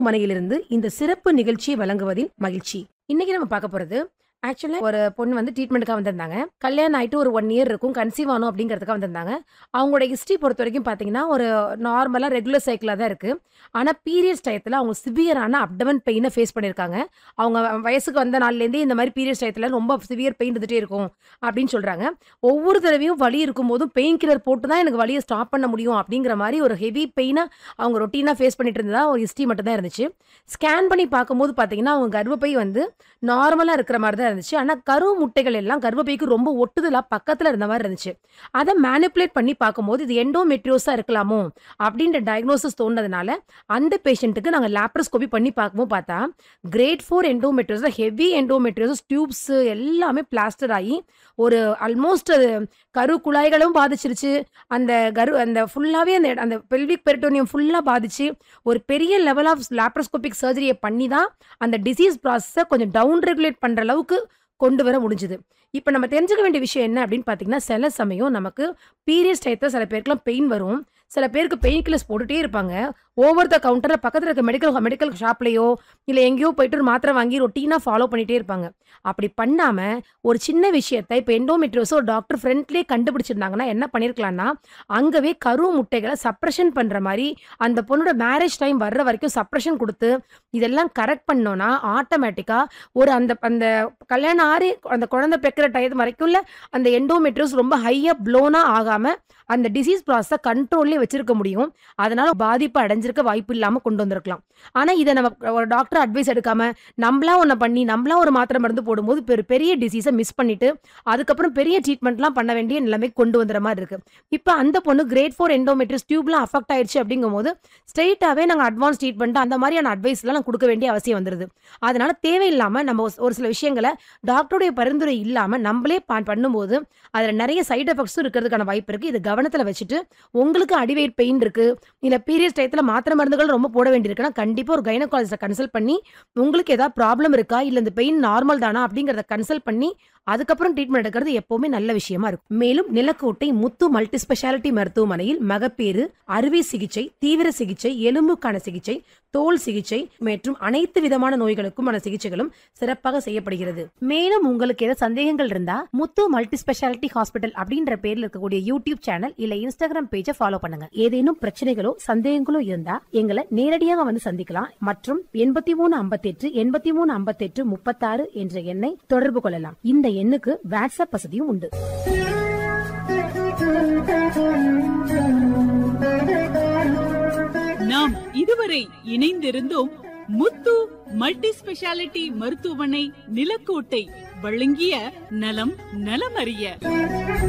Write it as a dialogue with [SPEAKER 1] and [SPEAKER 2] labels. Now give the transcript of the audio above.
[SPEAKER 1] மனையிலிருந்து இந்த சிறப்பு நிகழ்ச்சியை வழங்குவதில் மகிழ்ச்சி இன்னைக்கு நம்ம பார்க்க போறது ஆக்சுவலா ஒரு பொண்ணு வந்து ட்ரீட்மெண்ட்டுக்காக வந்திருந்தாங்க கல்யாணம் ஆயிட்டு ஒரு ஒன் இயர் இருக்கும் கன்சீவ் ஆகணும் அப்படிங்கிறதுக்காக வந்திருந்தாங்க அவங்களோட ஹிஸ்ட்ரி பொறுத்த வரைக்கும் பார்த்தீங்கன்னா ஒரு நார்மலாக ரெகுலர் சைக்கிளாக தான் இருக்கு ஆனால் பீரியட்ஸ் டயத்தில் அவங்க சிவியரான அப்டமன் பெயினை ஃபேஸ் பண்ணியிருக்காங்க அவங்க வயசுக்கு வந்த நாள்லேருந்தே இந்த மாதிரி பீரியட்ஸ் டயத்தில் ரொம்ப சிவியர் பெயின் இருந்துகிட்டே இருக்கும் அப்படின்னு சொல்கிறாங்க ஒவ்வொரு தடவையும் வலி இருக்கும்போதும் பெயின் கில்லர் போட்டு தான் எனக்கு வலியை ஸ்டாப் பண்ண முடியும் அப்படிங்கிற மாதிரி ஒரு ஹெவி பெயினை அவங்க ரொட்டீனாக ஃபேஸ் பண்ணிட்டு இருந்ததா ஒரு ஹிஸ்ட்ரி மட்டும் தான் இருந்துச்சு ஸ்கேன் பண்ணி பார்க்கும்போது பார்த்தீங்கன்னா அவங்க கர்ப்பப்பை வந்து நார்மலாக இருக்கிற மாதிரி தான் இருந்துச்சு ஆனால் கரு முட்டைகள் எல்லாம் கர்ப்பப்பைக்கு ரொம்ப ஒட்டுதலாக பக்கத்தில் இருந்த மாதிரி இருந்துச்சு அதை மேனிப்புலேட் பண்ணி பார்க்கும்போது இது எண்டோமெட்ரியோஸாக இருக்கலாமோ அப்படின்ற டயக்னோசிஸ் தோணுனதுனால அந்த பேஷண்ட்டுக்கு நாங்கள் லேப்ரோஸ்கோபி பண்ணி பார்க்கும்போது பார்த்தா grade four endometriosis heavy endometriosis tubes எல்லாமே பிளாஸ்டர் ஆகி ஒரு ஆல்மோஸ்ட் அது கரு குழாய்களும் பாதிச்சிருச்சு அந்த கரு அந்த ஃபுல்லாகவே அந்த அந்த பெல்விக் பெரிட்டோனியம் ஃபுல்லாக பாதிச்சு ஒரு பெரிய லெவல் ஆஃப் லேப்ரோஸ்கோபிக் சர்ஜரியை பண்ணி தான் அந்த டிசீஸ் ப்ராசஸை கொஞ்சம் டவுன் ரெகுலேட் பண்ணுற அளவுக்கு கொண்டு வர முடிஞ்சுது இப்போ நம்ம தெரிஞ்சுக்க வேண்டிய விஷயம் என்ன அப்படின்னு பார்த்தீங்கன்னா சில சமயம் நமக்கு பீரியட்ஸ் டயத்தில் சில பேருக்குலாம் பெயின் வரும் சில பேருக்கு பெயின் கில்லர்ஸ் போட்டுகிட்டே இருப்பாங்க ஓவர் த கவுண்டரில் பக்கத்தில் இருக்க மெடிக்கல் மெடிக்கல் ஷாப்லேயோ இல்லை எங்கேயோ போயிட்டு ஒரு மாத்திரை வாங்கி ரொட்டீனாக ஃபாலோ பண்ணிகிட்டே இருப்பாங்க அப்படி பண்ணாமல் ஒரு சின்ன விஷயத்தை இப்போ எண்டோமெட்ரியோஸோ ஒரு டாக்டர் ஃப்ரெண்ட்லேயே கண்டுபிடிச்சிருந்தாங்கன்னா என்ன பண்ணியிருக்கலாம்னா அங்கவே கரு முட்டைகளை சப்ரஷன் பண்ணுற மாதிரி அந்த பொண்ணோட மேரேஜ் டைம் வர்ற வரைக்கும் சப்ரஷன் கொடுத்து இதெல்லாம் கரெக்ட் பண்ணோன்னா ஆட்டோமேட்டிக்காக ஒரு அந்த அந்த கல்யாணம் ஆறி அந்த குழந்தை பெக்கிற டயத்து வரைக்கும்ல அந்த எண்டோமெட்ரியோஸ் ரொம்ப ஹையாக ப்ளோனாக ஆகாமல் அந்த டிசீஸ் ப்ராசஸை கண்ட்ரோல்லே வச்சிருக்க முடியும் அதனால பாதிப்பு அடைஞ்சிருக்க வாய்ப்பு இல்லாமல் கொண்டு வந்திருக்கலாம் ஆனால் இதை நம்ம ஒரு டாக்டர் அட்வைஸ் எடுக்காம நம்மளா ஒன்று பண்ணி நம்மளா ஒரு மாத்திரை மருந்து போடும்போது பெரு பெரிய டிசீஸை மிஸ் பண்ணிட்டு அதுக்கப்புறம் பெரிய ட்ரீட்மெண்ட்லாம் பண்ண வேண்டிய நிலைமை கொண்டு வந்துற மாதிரி இருக்கு இப்போ அந்த பொண்ணு கிரேட் ஃபோர் எண்டோமெட்ரிஸ் டியூப்லாம் அஃபெக்ட் ஆயிடுச்சு அப்படிங்கும்போது ஸ்ட்ரெயிட்டாகவே நாங்கள் அட்வான்ஸ் ட்ரீட்மெண்ட் அந்த மாதிரியான அட்வைஸ்லாம் நான் கொடுக்க வேண்டிய அவசியம் வந்துருது அதனால தேவையில்லாமல் நம்ம ஒரு- ஒரு சில விஷயங்களை டாக்டருடைய பரிந்துரை இல்லாமல் நம்மளே பா- பண்ணும்போது அதில் நிறைய சைடு எஃபெக்ட்ஸும் இருக்கிறதுக்கான வாய்ப்பு இருக்குது இது கவனத்தில் வச்சுட்டு உங்களுக்கு அடிவயிறு பெயின் இருக்கு இல்லை பீரியட்ஸ் டயத்தில் மாத்திரை மருந்துகள் ரொம்ப போட வேண்டியிருக்குன்னா கண்டிப்பாக ஒரு கைனகாலஜிஸ்ட்டை கன்சல்ட் பண்ணி உங்களுக்கு ஏதாவது ப்ராப்ளம் இருக்கா இல்லை இந்த பெயின் நார்மல் தானா அப்படிங்கிறத கன்சல்ட் பண்ணி அதுக்கப்புறம் ட்ரீட்மெண்ட் எடுக்கிறது எப்பவுமே நல்ல விஷயமா இருக்கும் மேலும் நிலக்கோட்டை முத்து மல்டி ஸ்பெஷாலிட்டி மருத்துவமனையில் மகப்பேறு அறுவை சிகிச்சை தீவிர சிகிச்சை எலும்புக்கான சிகிச்சை தோல் சிகிச்சை மற்றும் அனைத்து விதமான நோய்களுக்குமான சிகிச்சைகளும் சிறப்பாக செய்யப்படுகிறது மேலும் உங்களுக்கு ஏதாவது சந்தேகங்கள் இருந்தா முத்து மல்டி ஸ்பெஷாலிட்டி ஹாஸ்பிட்டல் அப்படின்ற பேர்ல இருக்கக்கூடிய யூடியூப் சேனல் இல்ல இன்ஸ்டாகிராம் பேஜை ஃபாலோ பண்ணுங்க ஏதேனும் பிரச்சனைகளோ சந்தேகங்களோ இருந்தா எங்களை நேரடியாக வந்து சந்திக்கலாம் மற்றும் எண்பத்தி மூணு ஐம்பத்தெட்டு எண்பத்தி மூணு ஐம்பத்தெட்டு முப்பத்தாறு என்ற எண்ணை தொடர்பு கொள்ளலாம் இந்த எண்ணுக்கு வாட்ஸ்அப் வசதியும் உண்டு
[SPEAKER 2] நாம் இதுவரை இணைந்திருந்தோம் முத்து மல்டி ஸ்பெஷாலிட்டி மருத்துவமனை நிலக்கோட்டை வழங்கிய நலம் நலமறிய